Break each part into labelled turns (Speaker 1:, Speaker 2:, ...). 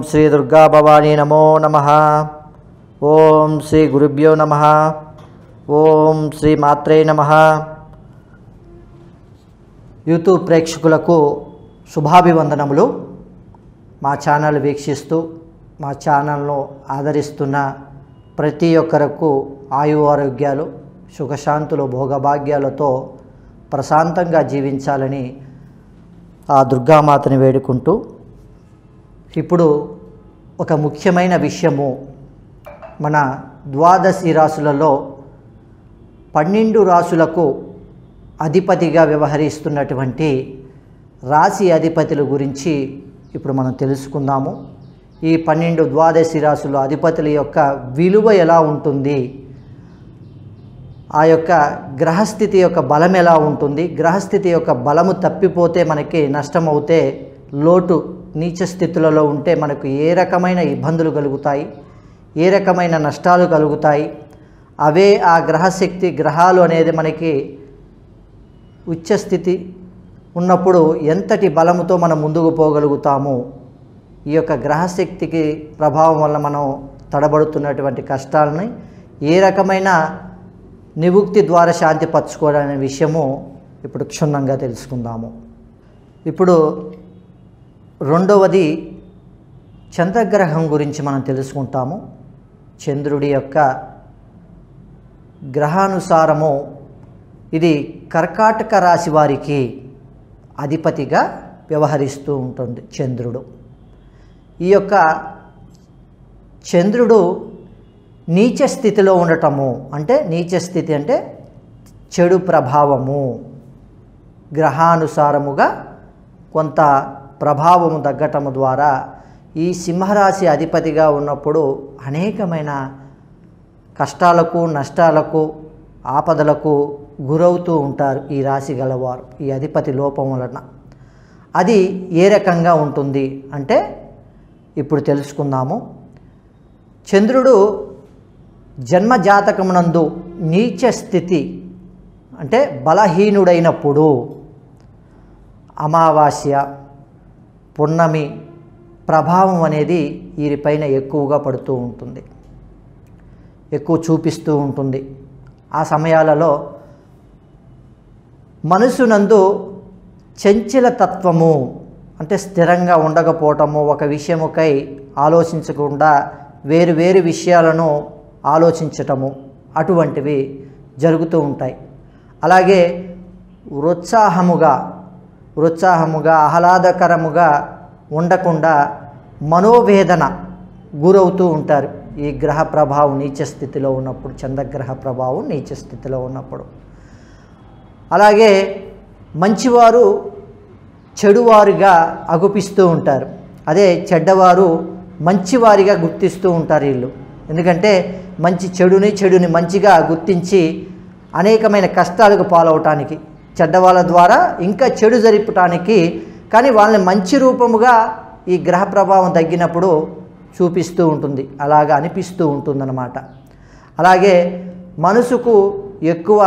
Speaker 1: శ్రీ దుర్గా భవానీ నమో నమ ఓం శ్రీ గురుభ్యో నమ ఓం శ్రీ మాత్రే నమ యూట్యూబ్ ప్రేక్షకులకు శుభాభివందనములు మా ఛానల్ వీక్షిస్తూ మా ఛానల్ను ఆదరిస్తున్న ప్రతి ఒక్కరకు ఆయు ఆరోగ్యాలు సుఖశాంతులు భోగభాగ్యాలతో ప్రశాంతంగా జీవించాలని ఆ దుర్గామాతని వేడుకుంటూ ఇప్పుడు ఒక ముఖ్యమైన విషయము మన ద్వాదశి రాసులలో పన్నెండు రాసులకు అధిపతిగా వ్యవహరిస్తున్నటువంటి రాశి అధిపతుల గురించి ఇప్పుడు మనం తెలుసుకుందాము ఈ పన్నెండు ద్వాదశి రాసుల అధిపతుల యొక్క విలువ ఎలా ఉంటుంది ఆ యొక్క గ్రహస్థితి యొక్క బలం ఎలా ఉంటుంది గ్రహస్థితి యొక్క బలము తప్పిపోతే మనకి నష్టం అవుతే లోటు నీచ స్థితులలో ఉంటే మనకు ఏ రకమైన ఇబ్బందులు కలుగుతాయి ఏ రకమైన నష్టాలు కలుగుతాయి అవే ఆ గ్రహశక్తి గ్రహాలు అనేది మనకి ఉచ్చస్థితి ఉన్నప్పుడు ఎంతటి బలముతో మనం ముందుకు పోగలుగుతాము ఈ యొక్క గ్రహశక్తికి ప్రభావం వల్ల మనం తడబడుతున్నటువంటి కష్టాలని ఏ రకమైన నివుక్తి ద్వారా శాంతి పరచుకోవాలనే విషయము ఇప్పుడు క్షుణ్ణంగా తెలుసుకుందాము ఇప్పుడు రెండవది చంద్రగ్రహం గురించి మనం తెలుసుకుంటాము చంద్రుడి యొక్క గ్రహానుసారము ఇది కర్కాటక రాశి వారికి అధిపతిగా వ్యవహరిస్తూ ఉంటుంది చంద్రుడు ఈ యొక్క చంద్రుడు నీచ స్థితిలో ఉండటము అంటే నీచ స్థితి అంటే చెడు ప్రభావము గ్రహానుసారముగా కొంత ప్రభావము తగ్గటము ద్వారా ఈ సింహరాశి అధిపతిగా ఉన్నప్పుడు అనేకమైన కష్టాలకు నష్టాలకు ఆపదలకు గురవుతూ ఉంటారు ఈ రాశి గలవారు ఈ అధిపతి లోపం వలన అది ఏ రకంగా ఉంటుంది అంటే ఇప్పుడు తెలుసుకుందాము చంద్రుడు జన్మజాతకమునందు నీచ స్థితి అంటే బలహీనుడైనప్పుడు అమావాస్య పున్నమి ప్రభావం అనేది వీరిపైన ఎక్కువగా పడుతూ ఉంటుంది ఎక్కువ చూపిస్తూ ఉంటుంది ఆ సమయాలలో మనసునందు చంచల తత్వము అంటే స్థిరంగా ఉండకపోవటము ఒక విషయముకై ఆలోచించకుండా వేరు వేరు విషయాలను ఆలోచించటము అటువంటివి జరుగుతూ ఉంటాయి అలాగే ఉత్సాహముగా ఉత్సాహముగా ఆహ్లాదకరముగా ఉండకుండా మనోవేదన గురవుతూ ఉంటారు ఈ గ్రహ ప్రభావం నీచ స్థితిలో ఉన్నప్పుడు చంద్రగ్రహ ప్రభావం నీచ స్థితిలో ఉన్నప్పుడు అలాగే మంచివారు చెడువారుగా అగుపిస్తూ ఉంటారు అదే చెడ్డవారు మంచివారిగా గుర్తిస్తూ ఉంటారు వీళ్ళు ఎందుకంటే మంచి చెడుని చెడుని మంచిగా గుర్తించి అనేకమైన కష్టాలకు పాలవటానికి చెడ్డవాళ్ళ ద్వారా ఇంకా చెడు జరపటానికి కానీ వాళ్ళని మంచి రూపముగా ఈ గ్రహ ప్రభావం తగ్గినప్పుడు చూపిస్తూ ఉంటుంది అలాగా అనిపిస్తూ ఉంటుందన్నమాట అలాగే మనసుకు ఎక్కువ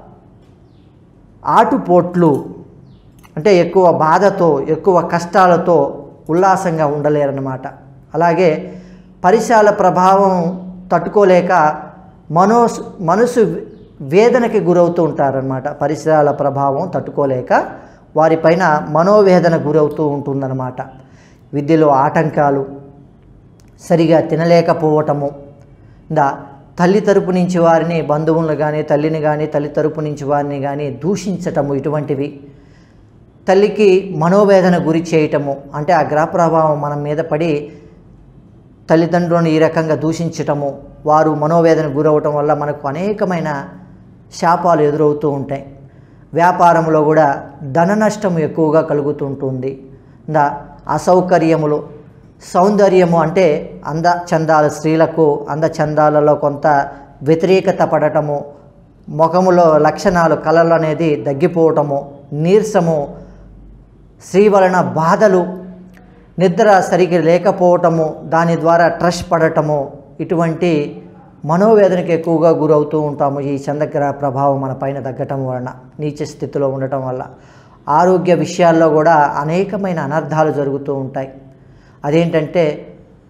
Speaker 1: ఆటుపోట్లు అంటే ఎక్కువ బాధతో ఎక్కువ కష్టాలతో ఉల్లాసంగా ఉండలేరన్నమాట అలాగే పరిసరాల ప్రభావం తట్టుకోలేక మనోస్ మనసు వేదనకి గురవుతూ ఉంటారనమాట పరిసరాల ప్రభావం తట్టుకోలేక వారిపైన మనోవేదన గురవుతూ ఉంటుందన్నమాట విద్యలో ఆటంకాలు సరిగా తినలేకపోవటము దా తల్లి తరపు నుంచి వారిని బంధువులను కానీ తల్లిని కానీ తల్లి తరపు నుంచి వారిని కానీ దూషించటము ఇటువంటివి తల్లికి మనోవేదన గురి చేయటము అంటే ఆ గ్రహ ప్రభావం మన మీద పడి తల్లిదండ్రులను ఈ రకంగా దూషించటము వారు మనోవేదన గురవటం వల్ల మనకు అనేకమైన శాపాలు ఎదురవుతూ ఉంటాయి వ్యాపారంలో కూడా ధన నష్టం ఎక్కువగా కలుగుతుంటుంది దా అసౌకర్యములు సౌందర్యము అంటే అంద చందాల స్త్రీలకు అందచందాలలో కొంత వ్యతిరేకత పడటము ముఖములో లక్షణాలు కళలు అనేది తగ్గిపోవటము నీరసము స్త్రీ వలన బాధలు నిద్ర సరిగ్గా లేకపోవటము దాని ద్వారా ట్రష్ పడటము ఇటువంటి మనోవేదనకి ఎక్కువగా గురవుతూ ఉంటాము ఈ చంద్రగ్రహ ప్రభావం మన పైన తగ్గటం వలన నీచ స్థితిలో ఉండటం వల్ల ఆరోగ్య విషయాల్లో కూడా అనేకమైన అనర్థాలు జరుగుతూ ఉంటాయి అదేంటంటే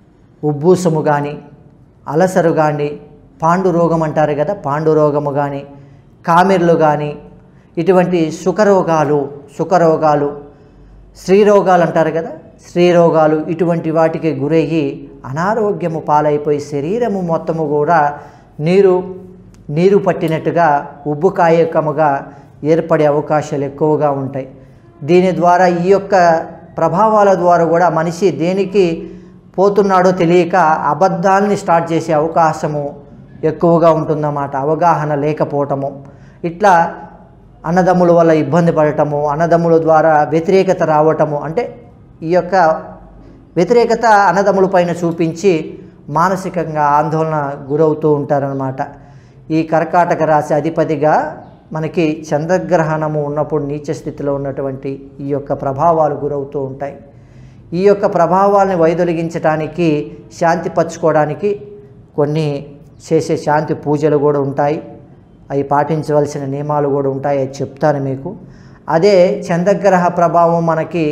Speaker 1: ఉబ్బూసము కానీ అలసరు కానీ పాండురోగం అంటారు కదా పాండురోగము కానీ కామెర్లు కానీ ఇటువంటి సుఖరోగాలు సుఖరోగాలు స్త్రీరోగాలు అంటారు కదా స్త్రీరోగాలు ఇటువంటి వాటికి గురయ్యి అనారోగ్యము పాలైపోయి శరీరము మొత్తము కూడా నీరు నీరు పట్టినట్టుగా ఉబ్బు కాయకముగా ఏర్పడే అవకాశాలు ఎక్కువగా ఉంటాయి దీని ద్వారా ఈ యొక్క ప్రభావాల ద్వారా కూడా మనిషి దేనికి పోతున్నాడో తెలియక అబద్ధాలని స్టార్ట్ చేసే అవకాశము ఎక్కువగా ఉంటుందన్నమాట అవగాహన లేకపోవటము ఇట్లా అన్నదమ్ముల వల్ల ఇబ్బంది పడటము అన్నదమ్ముల ద్వారా వ్యతిరేకత రావటము అంటే ఈ యొక్క వ్యతిరేకత అన్నదమ్ముల పైన చూపించి మానసికంగా ఆందోళన గురవుతూ ఉంటారనమాట ఈ కర్కాటక రాశి అధిపతిగా మనకి చంద్రగ్రహణము ఉన్నప్పుడు నీచ స్థితిలో ఉన్నటువంటి ఈ యొక్క ప్రభావాలు గురవుతూ ఉంటాయి ఈ యొక్క ప్రభావాలను వైదొలిగించడానికి శాంతి పరచుకోవడానికి కొన్ని చేసే శాంతి పూజలు కూడా ఉంటాయి అవి పాటించవలసిన నియమాలు కూడా ఉంటాయి అది చెప్తాను మీకు అదే చంద్రగ్రహ ప్రభావం మనకి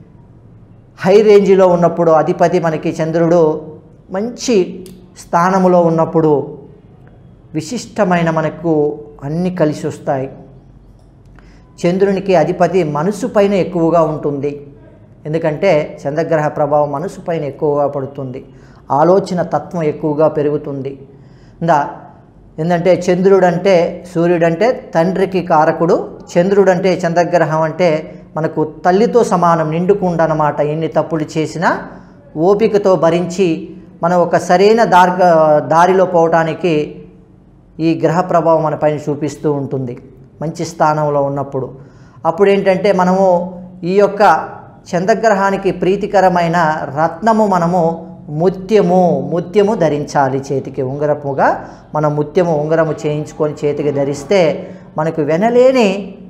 Speaker 1: హై రేంజ్లో ఉన్నప్పుడు అధిపతి మనకి చంద్రుడు మంచి స్థానములో ఉన్నప్పుడు విశిష్టమైన మనకు అన్ని కలిసి వస్తాయి చంద్రునికి అధిపతి మనసు పైన ఎక్కువగా ఉంటుంది ఎందుకంటే చంద్రగ్రహ ప్రభావం మనసు పైన ఎక్కువగా పడుతుంది ఆలోచన తత్వం ఎక్కువగా పెరుగుతుంది ఇందా ఏంటంటే చంద్రుడు అంటే సూర్యుడు అంటే తండ్రికి కారకుడు చంద్రుడు అంటే చంద్రగ్రహం అంటే మనకు తల్లితో సమానం నిండుకుండా అన్నమాట ఎన్ని తప్పులు చేసినా ఓపికతో భరించి మనం ఒక సరైన దార్గ దారిలో పోవటానికి ఈ గ్రహ ప్రభావం మన పైన చూపిస్తూ ఉంటుంది మంచి స్థానంలో ఉన్నప్పుడు అప్పుడు ఏంటంటే మనము ఈ యొక్క చంద్రగ్రహానికి ప్రీతికరమైన రత్నము మనము ముత్యము ముత్యము ధరించాలి చేతికి ఉంగరముగా మనం ముత్యము ఉంగరము చేయించుకొని చేతికి ధరిస్తే మనకు వెనలేని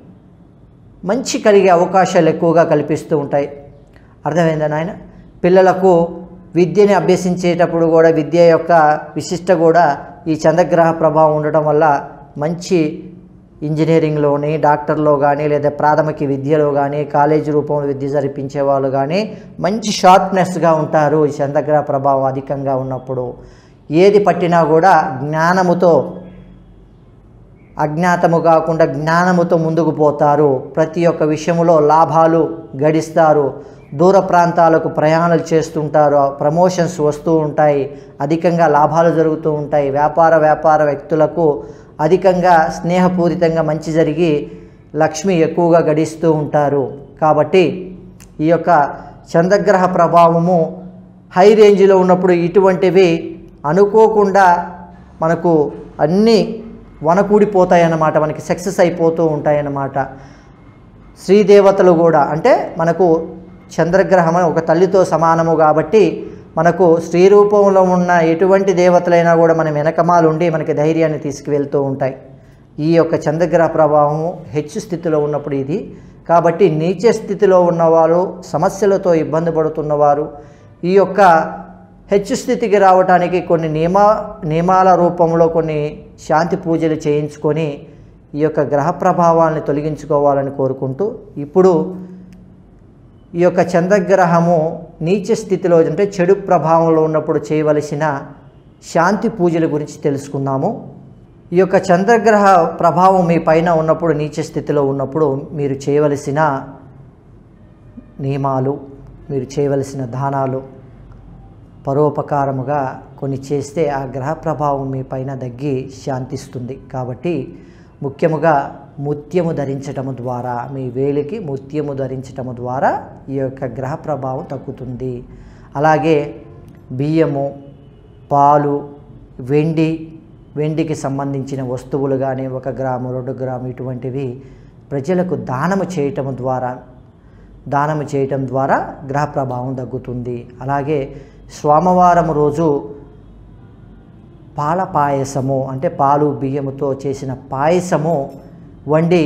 Speaker 1: మంచి కలిగే అవకాశాలు ఎక్కువగా కల్పిస్తూ ఉంటాయి అర్థమైందా నాయన పిల్లలకు విద్యని అభ్యసించేటప్పుడు కూడా విద్య యొక్క విశిష్ట కూడా ఈ చంద్రగ్రహ ప్రభావం ఉండటం వల్ల మంచి ఇంజనీరింగ్లోని డాక్టర్లో కానీ లేదా ప్రాథమిక విద్యలో కానీ కాలేజీ రూపంలో విద్య జరిపించే వాళ్ళు కానీ మంచి షార్ప్నెస్గా ఉంటారు ఈ చంద్రగ్రహ ప్రభావం అధికంగా ఉన్నప్పుడు ఏది పట్టినా కూడా జ్ఞానముతో అజ్ఞాతము కాకుండా జ్ఞానముతో ముందుకు పోతారు ప్రతి ఒక్క విషయంలో లాభాలు గడిస్తారు దూర ప్రాంతాలకు ప్రయాణాలు చేస్తుంటారు ప్రమోషన్స్ వస్తూ ఉంటాయి అధికంగా లాభాలు జరుగుతూ ఉంటాయి వ్యాపార వ్యాపార వ్యక్తులకు అధికంగా స్నేహపూరితంగా మంచి జరిగి లక్ష్మి ఎక్కువగా గడిస్తూ ఉంటారు కాబట్టి ఈ యొక్క చంద్రగ్రహ ప్రభావము హై రేంజ్లో ఉన్నప్పుడు ఇటువంటివి అనుకోకుండా మనకు అన్నీ వనకూడిపోతాయన్నమాట మనకి సక్సెస్ అయిపోతూ ఉంటాయన్నమాట శ్రీదేవతలు కూడా అంటే మనకు చంద్రగ్రహం ఒక తల్లితో సమానము కాబట్టి మనకు స్త్రీ రూపంలో ఉన్న ఎటువంటి దేవతలైనా కూడా మనం వెనకమాలు ఉండి మనకి ధైర్యాన్ని తీసుకువెళ్తూ ఉంటాయి ఈ యొక్క చంద్రగ్రహ ప్రభావము హెచ్చు స్థితిలో ఉన్నప్పుడు ఇది కాబట్టి నీచ స్థితిలో ఉన్నవారు సమస్యలతో ఇబ్బంది పడుతున్నవారు ఈ యొక్క హెచ్చు స్థితికి రావడానికి కొన్ని నియమ నియమాల రూపంలో కొన్ని శాంతి పూజలు చేయించుకొని ఈ యొక్క గ్రహ ప్రభావాలను తొలగించుకోవాలని కోరుకుంటూ ఇప్పుడు ఈ యొక్క చంద్రగ్రహము నీచ స్థితిలో అంటే చెడు ప్రభావంలో ఉన్నప్పుడు చేయవలసిన శాంతి పూజల గురించి తెలుసుకుందాము ఈ యొక్క చంద్రగ్రహ ప్రభావం మీ పైన ఉన్నప్పుడు నీచ స్థితిలో ఉన్నప్పుడు మీరు చేయవలసిన నియమాలు మీరు చేయవలసిన దానాలు పరోపకారముగా కొన్ని చేస్తే ఆ గ్రహ ప్రభావం మీ పైన దగ్గి శాంతిస్తుంది కాబట్టి ముఖ్యముగా ముత్యము ధరించటము ద్వారా మీ వేలికి ముత్యము ధరించటము ద్వారా ఈ యొక్క గ్రహ ప్రభావం తగ్గుతుంది అలాగే బియ్యము పాలు వెండి వెండికి సంబంధించిన వస్తువులు కానీ ఒక గ్రాము రెండు గ్రాము ఇటువంటివి ప్రజలకు దానము చేయటము ద్వారా దానము చేయటం ద్వారా గ్రహ ప్రభావం తగ్గుతుంది అలాగే సోమవారం రోజు పాల పాయసము అంటే పాలు బియ్యముతో చేసిన పాయసము వండి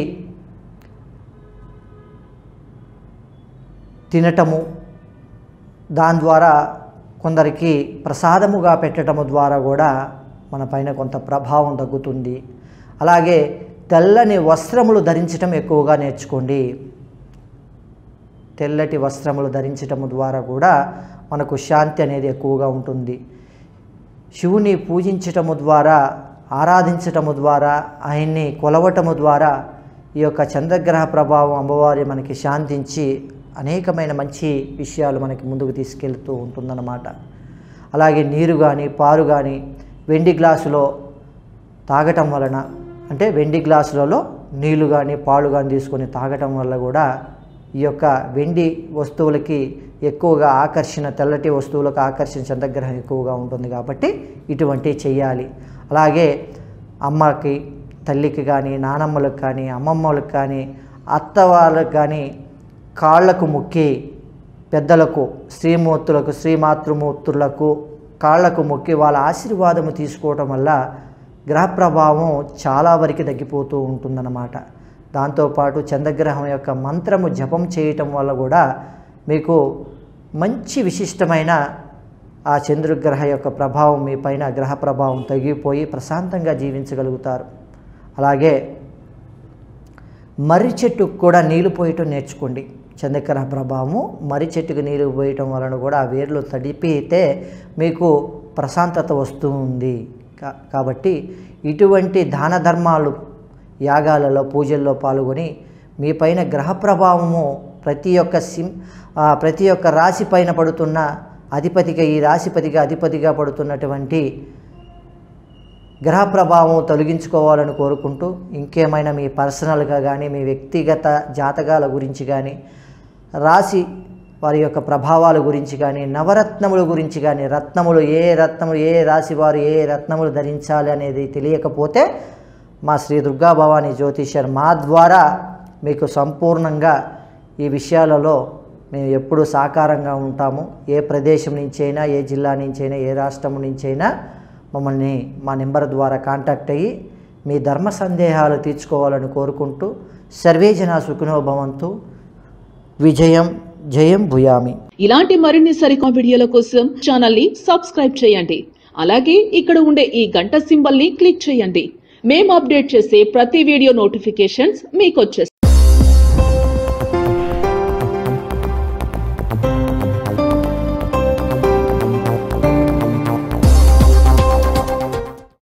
Speaker 1: తినటము దాని ద్వారా కొందరికి ప్రసాదముగా పెట్టడము ద్వారా కూడా మన పైన కొంత ప్రభావం తగ్గుతుంది అలాగే తెల్లని వస్త్రములు ధరించటం ఎక్కువగా నేర్చుకోండి తెల్లటి వస్త్రములు ధరించటము ద్వారా కూడా మనకు శాంతి అనేది ఎక్కువగా ఉంటుంది శివుని పూజించటము ద్వారా ఆరాధించటము ద్వారా ఆయన్ని కొలవటము ద్వారా ఈ యొక్క చంద్రగ్రహ ప్రభావం అమ్మవారి మనకి శాంతించి అనేకమైన మంచి విషయాలు మనకి ముందుకు తీసుకెళ్తూ ఉంటుందన్నమాట అలాగే నీరు కానీ పాలు కానీ వెండి గ్లాసులో తాగటం వలన అంటే వెండి గ్లాసులలో నీళ్లు కానీ పాలు కానీ తీసుకొని తాగటం వల్ల కూడా ఈ యొక్క వెండి వస్తువులకి ఎక్కువగా ఆకర్షణ తెల్లటి వస్తువులకు ఆకర్షణ చంద్రగ్రహం ఎక్కువగా ఉంటుంది కాబట్టి ఇటువంటి చెయ్యాలి అలాగే అమ్మకి తల్లికి కానీ నానమ్మలకు కానీ అమ్మమ్మలకు కానీ అత్త వాళ్ళకి కానీ కాళ్ళకు మొక్కి పెద్దలకు శ్రీమూర్తులకు శ్రీమాతృమూర్తులకు కాళ్ళకు మొక్కి వాళ్ళ ఆశీర్వాదము తీసుకోవటం వల్ల గ్రహ ప్రభావం చాలా వరకు తగ్గిపోతూ ఉంటుందన్నమాట దాంతోపాటు చంద్రగ్రహం యొక్క మంత్రము జపం చేయటం వల్ల కూడా మీకు మంచి విశిష్టమైన ఆ చంద్రగ్రహ యొక్క ప్రభావం మీ పైన గ్రహ ప్రభావం తగ్గిపోయి ప్రశాంతంగా జీవించగలుగుతారు అలాగే మర్రి చెట్టుకు కూడా నీళ్లు పోయటం నేర్చుకోండి చంద్రగ్రహ ప్రభావము మర్రి చెట్టుకు నీళ్లు పోయటం వలన కూడా ఆ వేర్లు తడిపితే మీకు ప్రశాంతత వస్తుంది కా- కాబట్టి ఇటువంటి దాన ధర్మాలు యాగాలలో పూజల్లో పాల్గొని మీ పైన గ్రహ ప్రభావము ప్రతి ఒక్క సిం ఆ, ప్రతి ఒక్క రాశి పైన పడుతున్న అధిపతిగా ఈ రాశిపతిగా అధిపతిగా పడుతున్నటువంటి గ్రహ ప్రభావం తొలగించుకోవాలని కోరుకుంటూ ఇంకేమైనా మీ పర్సనల్గా కానీ మీ వ్యక్తిగత జాతకాల గురించి కానీ రాశి వారి యొక్క ప్రభావాల గురించి కానీ నవరత్నముల గురించి కానీ రత్నములు ఏ రత్నములు ఏ రాశి వారు ఏ రత్నములు ధరించాలి అనేది తెలియకపోతే మా శ్రీ దుర్గా భవానీ జ్యోతిష్యర్ మా ద్వారా మీకు సంపూర్ణంగా ఈ విషయాలలో మేము ఎప్పుడు సాకారంగా ఉంటాము ఏ ప్రదేశం నుంచైనా ఏ జిల్లా నుంచైనా ఏ రాష్ట్రం నుంచైనా మమ్మల్ని మా నెంబర్ ద్వారా కాంటాక్ట్ అయ్యి మీ ధర్మ సందేహాలు తీర్చుకోవాలని కోరుకుంటూ సర్వే జన సుఖినో భవంతు విజయం జయం భూయామి
Speaker 2: ఇలాంటి మరిన్ని సరికొత్త వీడియోల కోసం ఛానల్ ని సబ్స్క్రైబ్ చేయండి అలాగే ఇక్కడ ఉండే ఈ గంట సింబల్ ని క్లిక్ చేయండి మేము అప్డేట్ చేసే ప్రతి వీడియో నోటిఫికేషన్స్ మీకు వచ్చేస్తాయి